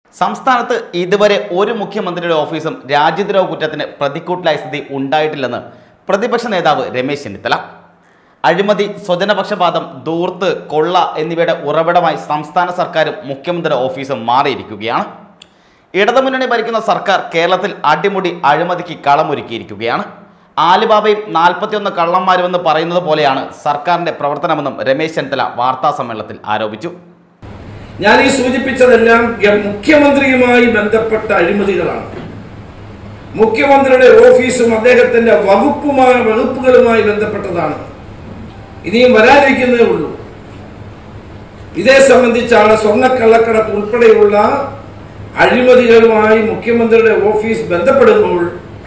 സംസ്ഥാനത്ത് ഇതുവരെ ഒരു മുഖ്യമന്ത്രിയുടെ ഓഫീസും രാജ്യദ്രോഹ കുറ്റത്തിന് പ്രതിക്കൂട്ടിലായ സ്ഥിതി ഉണ്ടായിട്ടില്ലെന്ന് പ്രതിപക്ഷ നേതാവ് രമേശ് ചെന്നിത്തല അഴിമതി സ്വജനപക്ഷപാതം ദൂർത്ത് കൊള്ള എന്നിവയുടെ ഉറവിടമായി സംസ്ഥാന സർക്കാരും മുഖ്യമന്ത്രിയുടെ ഓഫീസും മാറിയിരിക്കുകയാണ് ഇടതുമുന്നണി ഭരിക്കുന്ന സർക്കാർ കേരളത്തിൽ അടിമുടി അഴിമതിക്ക് കളമൊരുക്കിയിരിക്കുകയാണ് ആലിബാബയും നാൽപ്പത്തിയൊന്ന് കള്ളന്മാരുമെന്ന് പറയുന്നത് പോലെയാണ് സർക്കാരിന്റെ പ്രവർത്തനമെന്നും രമേശ് ചെന്നിത്തല വാർത്താ സമ്മേളനത്തിൽ ആരോപിച്ചു ഞാൻ ഈ സൂചിപ്പിച്ചതെല്ലാം ഗ- മുഖ്യമന്ത്രിയുമായി ബന്ധപ്പെട്ട അഴിമതികളാണ് മുഖ്യമന്ത്രിയുടെ ഓഫീസും അദ്ദേഹത്തിന്റെ വകുപ്പുമായി വകുപ്പുകളുമായി ബന്ധപ്പെട്ടതാണ് ഇനിയും വരാനിരിക്കുന്നേ ഉള്ളൂ ഇതേ സംബന്ധിച്ചാണ് സ്വർണ്ണക്കള്ളക്കടത്ത് ഉൾപ്പെടെയുള്ള അഴിമതികളുമായി മുഖ്യമന്ത്രിയുടെ ഓഫീസ് ബന്ധപ്പെടുമ്പോൾ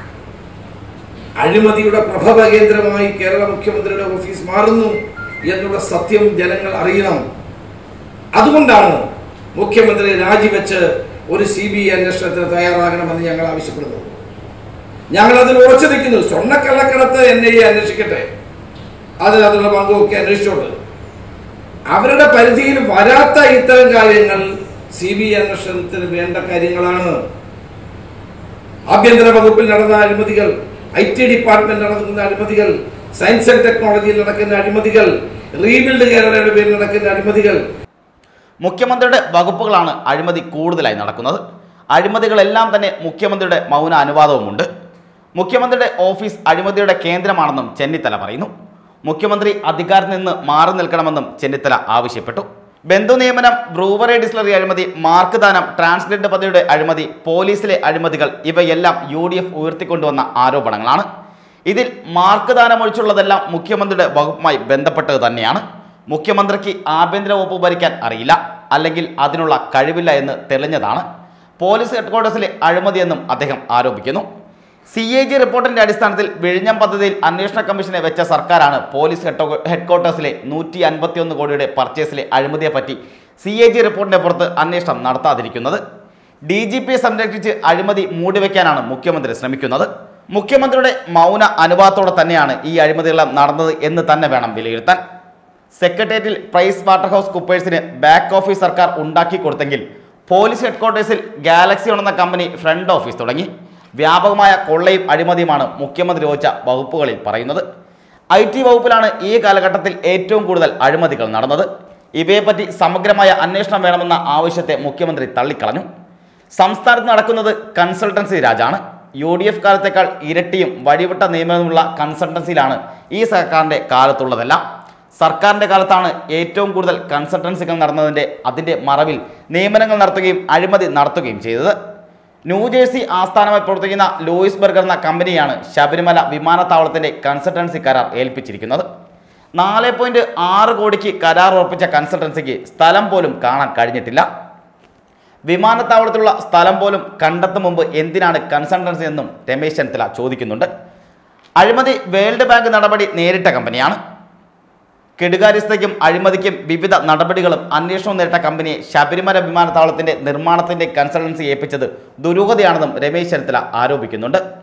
അഴിമതിയുടെ പ്രഭവ കേന്ദ്രമായി കേരള മുഖ്യമന്ത്രിയുടെ ഓഫീസ് മാറുന്നു എന്നുള്ള സത്യം ജനങ്ങൾ അറിയണം അതുകൊണ്ടാണ് മുഖ്യമന്ത്രി രാജിവെച്ച് ഒരു സി ബി ഐ അന്വേഷണത്തിന് തയ്യാറാകണമെന്ന് ഞങ്ങൾ ആവശ്യപ്പെടുന്നത് ഞങ്ങൾ അതിൽ ഉറച്ചു നിൽക്കുന്നു സ്വർണ്ണക്കള്ളക്കടത്ത് എൻ ഐ എ അന്വേഷിക്കട്ടെ അതിനകത്തുള്ള പങ്കുമൊക്കെ അന്വേഷിച്ചോട്ട് അവരുടെ പരിധിയിൽ വരാത്ത ഇത്തരം കാര്യങ്ങൾ സി ബി ഐ അന്വേഷണത്തിന് വേണ്ട കാര്യങ്ങളാണ് ആഭ്യന്തര വകുപ്പിൽ നടന്ന അഴിമതികൾ ഐ ടി ഡിപ്പാർട്ട്മെന്റ് നടക്കുന്ന അഴിമതികൾ സയൻസ് ആൻഡ് ടെക്നോളജിയിൽ നടക്കുന്ന അഴിമതികൾ റീബിൽഡ് കേരളയുടെ പേരിൽ നടക്കുന്ന അഴിമതികൾ മുഖ്യമന്ത്രിയുടെ വകുപ്പുകളാണ് അഴിമതി കൂടുതലായി നടക്കുന്നത് അഴിമതികളെല്ലാം തന്നെ മുഖ്യമന്ത്രിയുടെ മൗന അനുവാദവുമുണ്ട് മുഖ്യമന്ത്രിയുടെ ഓഫീസ് അഴിമതിയുടെ കേന്ദ്രമാണെന്നും ചെന്നിത്തല പറയുന്നു മുഖ്യമന്ത്രി അധികാരത്തിൽ നിന്ന് മാറി നിൽക്കണമെന്നും ചെന്നിത്തല ആവശ്യപ്പെട്ടു ബന്ധു നിയമനം ബ്രൂവറി ഡിസ്ലറി അഴിമതി മാർക്ക് ദാനം ട്രാൻസ്ലേറ്റ് പദ്ധതിയുടെ അഴിമതി പോലീസിലെ അഴിമതികൾ ഇവയെല്ലാം യു ഡി എഫ് ഉയർത്തിക്കൊണ്ടുവന്ന ആരോപണങ്ങളാണ് ഇതിൽ മാർക്ക് ദാനം ഒഴിച്ചുള്ളതെല്ലാം മുഖ്യമന്ത്രിയുടെ വകുപ്പുമായി ബന്ധപ്പെട്ടത് തന്നെയാണ് മുഖ്യമന്ത്രിക്ക് ആഭ്യന്തര വകുപ്പ് ഭരിക്കാൻ അറിയില്ല അല്ലെങ്കിൽ അതിനുള്ള കഴിവില്ല എന്ന് തെളിഞ്ഞതാണ് പോലീസ് ഹെഡ്ക്വാർട്ടേഴ്സിലെ അഴിമതിയെന്നും അദ്ദേഹം ആരോപിക്കുന്നു സി എ ജി റിപ്പോർട്ടിന്റെ അടിസ്ഥാനത്തിൽ വിഴിഞ്ഞം പദ്ധതിയിൽ അന്വേഷണ കമ്മീഷനെ വെച്ച സർക്കാരാണ് പോലീസ് ഹെഡ് ഹെഡ്ക്വാർട്ടേഴ്സിലെ നൂറ്റി അൻപത്തിയൊന്ന് കോടിയുടെ പർച്ചേസിലെ അഴിമതിയെപ്പറ്റി സി എ ജി റിപ്പോർട്ടിന്റെ പുറത്ത് അന്വേഷണം നടത്താതിരിക്കുന്നത് ഡി ജി പിയെ സംരക്ഷിച്ച് അഴിമതി മൂടിവെക്കാനാണ് മുഖ്യമന്ത്രി ശ്രമിക്കുന്നത് മുഖ്യമന്ത്രിയുടെ മൗന അനുവാദത്തോടെ തന്നെയാണ് ഈ അഴിമതികളെല്ലാം നടന്നത് എന്ന് തന്നെ വേണം വിലയിരുത്താൻ സെക്രട്ടേറിയറ്റിൽ പ്രൈസ് വാട്ടർ ഹൗസ് കുപ്പേഴ്സിന് ബാക്ക് ഓഫീസ് സർക്കാർ ഉണ്ടാക്കി കൊടുത്തെങ്കിൽ പോലീസ് ഹെഡ്ക്വാർട്ടേഴ്സിൽ ഗാലക്സി എന്ന കമ്പനി ഫ്രണ്ട് ഓഫീസ് തുടങ്ങി വ്യാപകമായ കൊള്ളയും അഴിമതിയുമാണ് മുഖ്യമന്ത്രി വഹിച്ച വകുപ്പുകളിൽ പറയുന്നത് ഐ ടി വകുപ്പിലാണ് ഈ കാലഘട്ടത്തിൽ ഏറ്റവും കൂടുതൽ അഴിമതികൾ നടന്നത് ഇവയെപ്പറ്റി സമഗ്രമായ അന്വേഷണം വേണമെന്ന ആവശ്യത്തെ മുഖ്യമന്ത്രി തള്ളിക്കളഞ്ഞു സംസ്ഥാനത്ത് നടക്കുന്നത് കൺസൾട്ടൻസി രാജാണ് യു ഡി എഫ് കാലത്തേക്കാൾ ഇരട്ടിയും വഴിവിട്ട നിയമനമുള്ള കൺസൾട്ടൻസിയിലാണ് ഈ സർക്കാരിൻ്റെ കാലത്തുള്ളതെല്ലാം സർക്കാരിൻ്റെ കാലത്താണ് ഏറ്റവും കൂടുതൽ കൺസൾട്ടൻസികൾ നടന്നതിൻ്റെ അതിൻ്റെ മറവിൽ നിയമനങ്ങൾ നടത്തുകയും അഴിമതി നടത്തുകയും ചെയ്തത് ന്യൂജേഴ്സി ആസ്ഥാനമായി പ്രവർത്തിക്കുന്ന ലൂയിസ് ബർഗർ എന്ന കമ്പനിയാണ് ശബരിമല വിമാനത്താവളത്തിൻ്റെ കൺസൾട്ടൻസി കരാർ ഏൽപ്പിച്ചിരിക്കുന്നത് നാല് പോയിന്റ് ആറ് കോടിക്ക് കരാർ ഉറപ്പിച്ച കൺസൾട്ടൻസിക്ക് സ്ഥലം പോലും കാണാൻ കഴിഞ്ഞിട്ടില്ല വിമാനത്താവളത്തിലുള്ള സ്ഥലം പോലും കണ്ടെത്തും മുമ്പ് എന്തിനാണ് കൺസൾട്ടൻസി എന്നും രമേശ് ചെന്നിത്തല ചോദിക്കുന്നുണ്ട് അഴിമതി വേൾഡ് ബാങ്ക് നടപടി നേരിട്ട കമ്പനിയാണ് കെടുകാര്യസ്ഥയ്ക്കും അഴിമതിക്കും വിവിധ നടപടികളും അന്വേഷണവും നേരിട്ട കമ്പനിയെ ശബരിമല വിമാനത്താവളത്തിന്റെ നിർമ്മാണത്തിന്റെ കൺസൾട്ടൻസി ഏൽപ്പിച്ചത് ദുരൂഹതയാണെന്നും രമേശ് ചെന്നിത്തല ആരോപിക്കുന്നുണ്ട്